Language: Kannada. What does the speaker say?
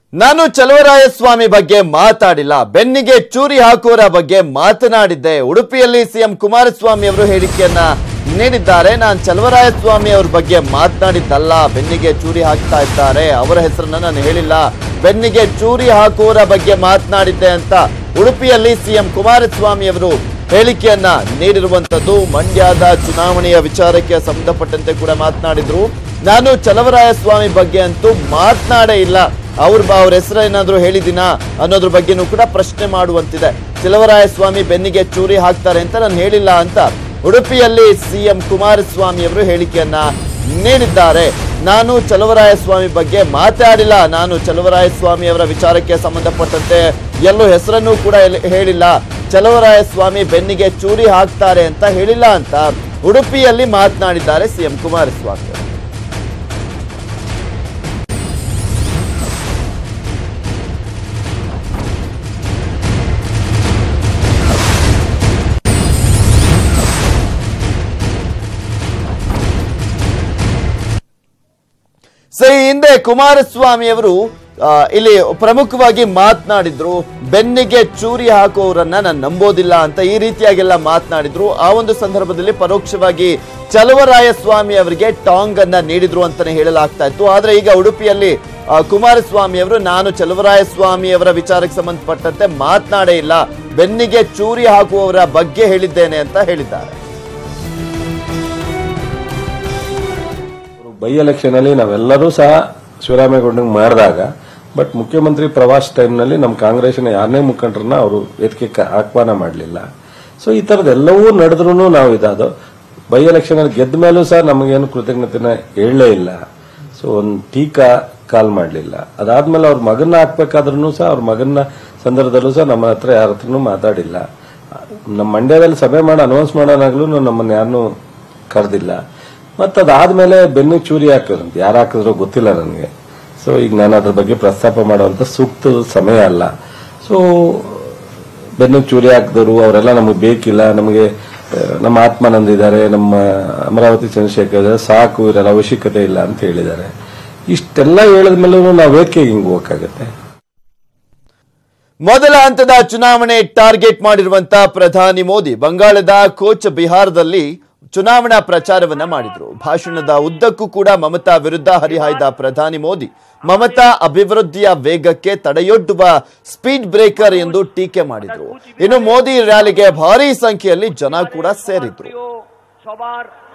ನಾನು ಚಲುವರಾಯಸ್ವಾಮಿ ಬಗ್ಗೆ ಮಾತಾಡಿಲ್ಲ ಬೆನ್ನಿಗೆ ಚೂರಿ ಹಾಕುವರ ಬಗ್ಗೆ ಮಾತನಾಡಿದ್ದೆ ಉಡುಪಿಯಲ್ಲಿ ಸಿಎಂ ಕುಮಾರಸ್ವಾಮಿ ಅವರು ಹೇಳಿಕೆಯನ್ನ ನೀಡಿದ್ದಾರೆ ನಾನು ಚಲುವರಾಯಸ್ವಾಮಿ ಅವ್ರ ಬಗ್ಗೆ ಮಾತನಾಡಿದ್ದಲ್ಲ ಬೆನ್ನಿಗೆ ಚೂರಿ ಹಾಕ್ತಾ ಇದ್ದಾರೆ ಅವರ ಹೆಸರನ್ನ ನಾನು ಹೇಳಿಲ್ಲ ಬೆನ್ನಿಗೆ ಚೂರಿ ಹಾಕುವರ ಬಗ್ಗೆ ಮಾತನಾಡಿದ್ದೆ ಅಂತ ಉಡುಪಿಯಲ್ಲಿ ಸಿಎಂ ಕುಮಾರಸ್ವಾಮಿ ಅವರು ಹೇಳಿಕೆಯನ್ನ ನೀಡಿರುವಂತದ್ದು ಮಂಡ್ಯದ ಚುನಾವಣೆಯ ವಿಚಾರಕ್ಕೆ ಸಂಬಂಧಪಟ್ಟಂತೆ ಕೂಡ ಮಾತನಾಡಿದ್ರು ನಾನು ಚಲವರಾಯಸ್ವಾಮಿ ಬಗ್ಗೆ ಅಂತೂ ಮಾತನಾಡೇ ಇಲ್ಲ ಅವ್ರ ಅವ್ರ ಹೆಸರು ಏನಾದ್ರು ಹೇಳಿದಿನಾ ಅನ್ನೋದ್ರ ಬಗ್ಗೆನೂ ಕೂಡ ಪ್ರಶ್ನೆ ಮಾಡುವಂತಿದೆ ಚಲವರಾಯಸ್ವಾಮಿ ಬೆನ್ನಿಗೆ ಚೂರಿ ಹಾಕ್ತಾರೆ ಅಂತ ನಾನು ಹೇಳಿಲ್ಲ ಅಂತ ಉಡುಪಿಯಲ್ಲಿ ಸಿಎಂ ಕುಮಾರಸ್ವಾಮಿ ಅವರು ಹೇಳಿಕೆಯನ್ನ ನೀಡಿದ್ದಾರೆ ನಾನು ಚಲವರಾಯಸ್ವಾಮಿ ಬಗ್ಗೆ ಮಾತಾಡಿಲ್ಲ ನಾನು ಚಲವರಾಯಸ್ವಾಮಿ ಅವರ ವಿಚಾರಕ್ಕೆ ಸಂಬಂಧಪಟ್ಟಂತೆ ಎಲ್ಲೂ ಹೆಸರನ್ನು ಕೂಡ ಎಲ್ಲಿ- ಹೇಳಿಲ್ಲ ಚಲವರಾಯಸ್ವಾಮಿ ಬೆನ್ನಿಗೆ ಚೂರಿ ಹಾಕ್ತಾರೆ ಅಂತ ಹೇಳಿಲ್ಲ ಅಂತ ಉಡುಪಿಯಲ್ಲಿ ಮಾತನಾಡಿದ್ದಾರೆ ಸಿಎಂ ಕುಮಾರಸ್ವಾಮಿ ಅವರು. ಸೊ ಈ ಹಿಂದೆ ಕುಮಾರಸ್ವಾಮಿ ಅವರು ಆ, ಇಲ್ಲಿ ಪ್ರಮುಖವಾಗಿ ಮಾತನಾಡಿದ್ರು ಬೆನ್ನಿಗೆ ಚೂರಿ ಹಾಕುವವರನ್ನ ನಾನು ನಂಬೋದಿಲ್ಲ ಅಂತ ಈ ರೀತಿಯಾಗೆಲ್ಲ ಮಾತನಾಡಿದ್ರು ಆ ಒಂದು ಸಂದರ್ಭದಲ್ಲಿ ಪರೋಕ್ಷವಾಗಿ ಚಲವರಾಯಸ್ವಾಮಿ ಅವರಿಗೆ ಟಾಂಗ್ ಅನ್ನ ನೀಡಿದ್ರು ಅಂತಾನೆ ಹೇಳಲಾಗ್ತಾ ಇತ್ತು ಆದ್ರೆ ಈಗ ಉಡುಪಿಯಲ್ಲಿ ಆ, ಕುಮಾರಸ್ವಾಮಿ ಅವರು ನಾನು ಚಲವರಾಯಸ್ವಾಮಿ ಅವರ ವಿಚಾರಕ್ಕೆ ಸಂಬಂಧಪಟ್ಟಂತೆ ಮಾತನಾಡೇ ಇಲ್ಲ ಬೆನ್ನಿಗೆ ಚೂರಿ ಹಾಕುವವರ ಬಗ್ಗೆ ಹೇಳಿದ್ದೇನೆ ಅಂತ ಹೇಳಿದ್ದಾರೆ ಬೈ ಎಲೆಕ್ಷನ್ ಅಲ್ಲಿ ನಾವೆಲ್ಲರೂ ಸಹ ಶಿವರಾಮೇಗೌಡಂಗೆ ಮಾಡಿದಾಗ ಬಟ್ ಮುಖ್ಯಮಂತ್ರಿ ಪ್ರವಾಸ ಟೈಮ್ನಲ್ಲಿ ನಮ್ಮ ಕಾಂಗ್ರೆಸ್ನ ಯಾರನೇ ಮುಖಂಡರನ್ನ ಅವರು ವೇದಿಕೆ ಆಹ್ವಾನ ಮಾಡಲಿಲ್ಲ ಸೊ ಈ ಥರದ್ದೆಲ್ಲವೂ ನಡೆದ್ರೂ ನಾವು ಇದಾದ ಬೈ ಎಲೆಕ್ಷನ್ ಅಲ್ಲಿ ಗೆದ್ದ ಮೇಲೂ ಸಹ ನಮಗೇನು ಕೃತಜ್ಞತೆನ ಹೇಳಲೇ ಇಲ್ಲ ಸೊ ಒಂದು ಟೀಕಾ ಕಾಲ್ ಮಾಡಲಿಲ್ಲ ಅದಾದ್ಮೇಲೆ ಅವ್ರ ಮಗನ್ನ ಹಾಕ್ಬೇಕಾದ್ರೂ ಸಹ ಅವ್ರ ಮಗನ ಸಂದರ್ಭದಲ್ಲೂ ಸಹ ನಮ್ಮ ಹತ್ರ ಯಾರ ಹತ್ರನೂ ಮಾತಾಡಿಲ್ಲ ನಮ್ಮ ಮಂಡ್ಯದಲ್ಲಿ ಸಭೆ ಮಾಡಿ ಅನೌನ್ಸ್ ಮಾಡೋನಾಗ್ಲೂ ನಮ್ಮನ್ನ ಯಾರನ್ನೂ ಕರೆದಿಲ್ಲ ಮತ್ತು ಅದಾದ್ಮೇಲೆ ಬೆನ್ನು ಚೂರಿ ಹಾಕಿದ್ರು ಯಾರು ಹಾಕಿದ್ರು ಗೊತ್ತಿಲ್ಲ ನನಗೆ ಸೊ ಈಗ ನಾನು ಅದ್ರ ಬಗ್ಗೆ ಪ್ರಸ್ತಾಪ ಮಾಡುವಂತ ಸೂಕ್ತ ಸಮಯ ಅಲ್ಲ ಸೊ ಬೆನ್ನು ಚೂರಿ ಹಾಕಿದವರು ಅವರೆಲ್ಲ ನಮಗೆ ಬೇಕಿಲ್ಲ ನಮಗೆ ಆ, ನಮ್ಮ ಆತ್ಮಾನಂದ ಇದ್ದಾರೆ ನಮ್ಮ ಅಮರಾವತಿ ಚಂದ್ರಶೇಖರ್ ಇದ್ದಾರೆ ಸಾಕು ಇವರೆಲ್ಲ ಅವಶ್ಯಕತೆ ಇಲ್ಲ ಅಂತ ಹೇಳಿದ್ದಾರೆ ಇಷ್ಟೆಲ್ಲ ಹೇಳಿದ್ಮೇಲೂ ನಾವು ವೇದಿಕೆಗೆ ಹಿಂಗೆ ಹೋಗಕ್ಕಾಗತ್ತೆ ಮೊದಲ ಹಂತದ ಚುನಾವಣೆ ಟಾರ್ಗೆಟ್ ಮಾಡಿರುವಂತ ಪ್ರಧಾನಿ ಮೋದಿ ಬಂಗಾಳದ ಕೋಚ್ ಬಿಹಾರದಲ್ಲಿ ಚುನಾವಣಾ ಪ್ರಚಾರವನ್ನ ಮಾಡಿದ್ರು ಭಾಷಣದ ಉದ್ದಕ್ಕೂ ಕೂಡ ಮಮತಾ ವಿರುದ್ಧ ಹರಿಹಾಯ್ದ ಪ್ರಧಾನಿ ಮೋದಿ ಮಮತಾ ಅಭಿವೃದ್ಧಿಯ ವೇಗಕ್ಕೆ ತಡೆಯೊಡ್ಡುವ ಸ್ಪೀಡ್ ಬ್ರೇಕರ್ ಎಂದು ಟೀಕೆ ಮಾಡಿದ್ರು ಇನ್ನು ಮೋದಿ ರ್ಯಾಲಿಗೆ ಭಾರಿ ಸಂಖ್ಯೆಯಲ್ಲಿ ಜನ ಕೂಡ ಸೇರಿದ್ರು প্রিয় সবার